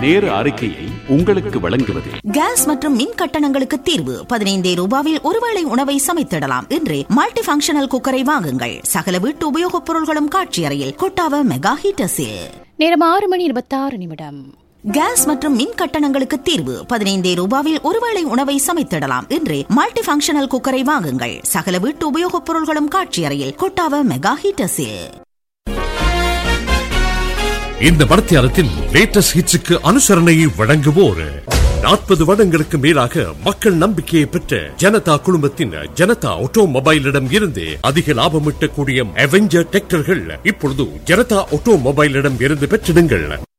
நேர அறிக்கையை உங்களுக்கு வழங்குவது கேஸ் மற்றும் மின் கட்டணங்களுக்கு தீர்வு பதினைந்தே ரூபாவில் ஒருவேளை உணவை சமைத்திடலாம் என்று மல்டி ஃபங்க்ஷனல் குக்கரை வாங்குங்கள் சகல வீட்டு உபயோகப் பொருள்களும் காட்சி அறையில் கொட்டாவ மெகா ஹீட்டர்ஸில் நேரம் ஆறு மணி இருபத்தாறு நிமிடம் கேஸ் மற்றும் மின் கட்டணங்களுக்கு தீர்வு பதினைந்தே ரூபாவில் ஒருவேளை உணவை சமைத்திடலாம் என்று மல்டி ஃபங்க்ஷனல் குக்கரை வாங்குங்கள் சகல வீட்டு உபயோகப் பொருள்களும் காட்சி அறையில் கொட்டாவ மெகா ஹீட்டர்ஸில் இந்த மடத்தியாரத்தின் லேட்டஸ்ட் ஹிட்ஸுக்கு அனுசரணையை வழங்குவோர் நாற்பது வருடங்களுக்கு மேலாக மக்கள் நம்பிக்கையை பெற்ற ஜனதா குழுமத்தின் ஜனதா ஆட்டோமொபைலிடம் இருந்து அதிக லாபம் ஈட்டக்கூடிய அவெஞ்சர் டிராக்டர்கள் இப்பொழுது ஜனதா ஆட்டோமொபைலிடம் இருந்து பெற்றிடுங்கள்